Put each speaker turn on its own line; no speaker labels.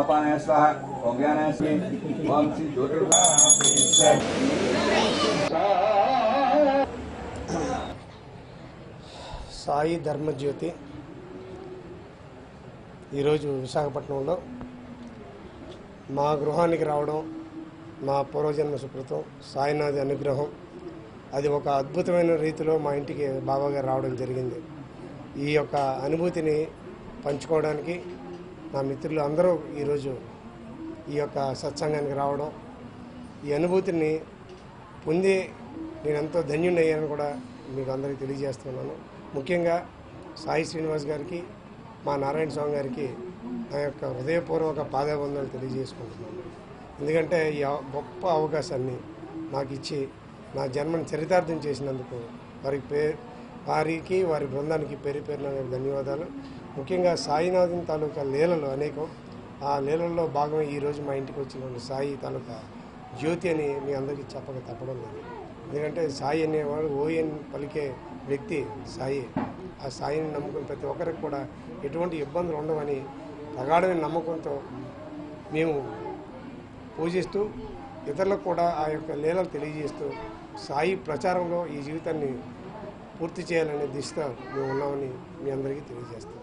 అపానాయ స్వాహ ఓం జ్ఞానాయ స్మి ఓం శ్రీ జ్యోతిర్భాయ
సాయి ధర్మజ్యోతి ఈరోజు విశాఖపట్నంలో మా గృహానికి రావడం మా పూర్వజన్మ సుకృతం సాయినాథి అనుగ్రహం అది ఒక అద్భుతమైన రీతిలో మా ఇంటికి బాబాగారు రావడం జరిగింది ఈ యొక్క అనుభూతిని పంచుకోవడానికి నా మిత్రులు అందరూ ఈరోజు ఈ యొక్క సత్సంగానికి రావడం ఈ అనుభూతిని పొంది నేను ఎంతో ధన్యుడయ్యాను కూడా మీకు అందరికీ తెలియజేస్తున్నాను ముఖ్యంగా సాయి శ్రీనివాస్ గారికి మా నారాయణ స్వామి గారికి నా యొక్క హృదయపూర్వక పాదాబంధాలు తెలియజేసుకుంటున్నాను ఎందుకంటే ఈ అవ- గొప్ప అవకాశాన్ని నాకు ఇచ్చి నా జన్మను చరితార్థం చేసినందుకు వారికి పే వారికి వారి బృందానికి పేరు పేరున నేను ధన్యవాదాలు ముఖ్యంగా సాయినాథన్ తాలూకా లీలలు అనేకం ఆ లీలల్లో భాగమే ఈరోజు మా ఇంటికి వచ్చిన సాయి తాలూకా జ్యోతి అని మీ అందరికీ చెప్పక తప్పడం లేదు ఎందుకంటే సాయి అనేవాడు ఓఎన్ పలికే వ్యక్తి సాయి ఆ సాయిని నమ్ముకుని ప్రతి ఒక్కరికి కూడా ఎటువంటి ఇబ్బందులు ఉండవని ప్రగాఢమైన నమ్మకంతో మేము పూజిస్తూ ఇతరులకు కూడా ఆ యొక్క లీలలు తెలియజేస్తూ సాయి ప్రచారంలో ఈ జీవితాన్ని పూర్తి చేయాలనే దిశగా మేము ఉన్నామని మీ అందరికీ తెలియజేస్తాం